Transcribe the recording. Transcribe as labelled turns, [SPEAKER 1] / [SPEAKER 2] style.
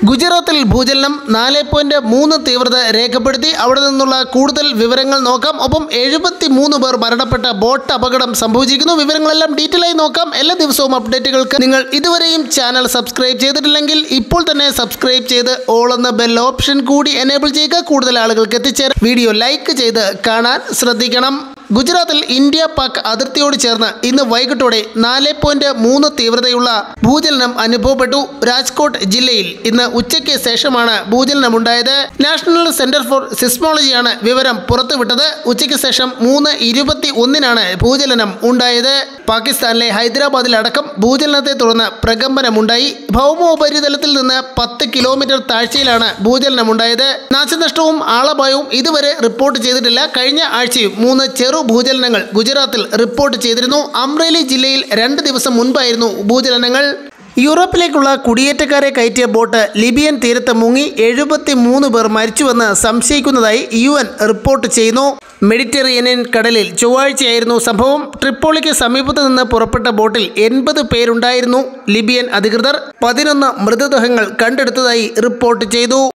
[SPEAKER 1] ഗുജറാത്തിൽ ഭൂചലനം നാല് പോയിന്റ് മൂന്ന് തീവ്രത രേഖപ്പെടുത്തി അവിടെ നിന്നുള്ള കൂടുതൽ വിവരങ്ങൾ നോക്കാം ഒപ്പം എഴുപത്തി മൂന്ന് പേർ മരണപ്പെട്ട ബോട്ട് അപകടം സംഭവിച്ചിരിക്കുന്നു വിവരങ്ങളെല്ലാം ഡീറ്റെയിൽ ആയി നോക്കാം എല്ലാ ദിവസവും അപ്ഡേറ്റുകൾക്ക് നിങ്ങൾ ഇതുവരെയും ചാനൽ സബ്സ്ക്രൈബ് ചെയ്തിട്ടില്ലെങ്കിൽ ഇപ്പോൾ തന്നെ സബ്സ്ക്രൈബ് ചെയ്ത് ഓൾ എന്ന ബെൽ ഓപ്ഷൻ കൂടി എനേബിൾ ചെയ്യുക കൂടുതൽ ആളുകൾക്ക് എത്തിച്ചേരാൻ വീഡിയോ ലൈക്ക് ചെയ്ത് കാണാൻ ശ്രദ്ധിക്കണം ഗുജറാത്തിൽ ഇന്ത്യ പാക് അതിർത്തിയോട് ചേർന്ന് ഇന്ന് വൈകിട്ടോടെ നാല് പോയിന്റ് മൂന്ന് തീവ്രതയുള്ള ഭൂചലനം അനുഭവപ്പെട്ടു രാജ്കോട്ട് ജില്ലയിൽ ഇന്ന് ഉച്ചയ്ക്ക് ശേഷമാണ് ഭൂചലനമുണ്ടായത് നാഷണൽ സെന്റർ ഫോർ സിസ്മോളജിയാണ് വിവരം പുറത്തുവിട്ടത് ഉച്ചയ്ക്ക് ശേഷം മൂന്ന് ഇരുപത്തി ഒന്നിനാണ് ഭൂചലനം ഉണ്ടായത് പാകിസ്ഥാനിലെ ഹൈദരാബാദിലടക്കം ഭൂചലനത്തെ തുടർന്ന് പ്രകമ്പനമുണ്ടായി ഭൗമോപരിതലത്തിൽ നിന്ന് പത്ത് കിലോമീറ്റർ താഴ്ചയിലാണ് ഭൂചലനമുണ്ടായത് നാശനഷ്ടവും ആളപായവും ഇതുവരെ റിപ്പോർട്ട് ചെയ്തിട്ടില്ല കഴിഞ്ഞ ആഴ്ചയും മൂന്ന് ചെറു ഭൂചലനങ്ങൾ ഗുജറാത്തിൽ റിപ്പോർട്ട് ചെയ്തിരുന്നു അമ്രേലി ജില്ലയിൽ രണ്ട് ദിവസം മുൻപായിരുന്നു ഭൂചലനങ്ങൾ യൂറോപ്പിലേക്കുള്ള കുടിയേറ്റക്കാരെ കയറ്റിയ ബോട്ട് ലിബിയൻ തീരത്ത് മുങ്ങി എഴുപത്തി മൂന്ന് പേർ മരിച്ചുവെന്ന് സംശയിക്കുന്നതായി യു എൻ റിപ്പോർട്ട് ചെയ്യുന്നു മെഡിറ്ററേനിയൻ കടലിൽ ചൊവ്വാഴ്ചയായിരുന്നു സംഭവം ട്രിപ്പോളിക്ക് സമീപത്ത് നിന്ന് പുറപ്പെട്ട ബോട്ടിൽ എൺപത് പേരുണ്ടായിരുന്നു ലിബിയൻ അധികൃതർ പതിനൊന്ന് മൃതദേഹങ്ങൾ കണ്ടെടുത്തതായി റിപ്പോർട്ട് ചെയ്തു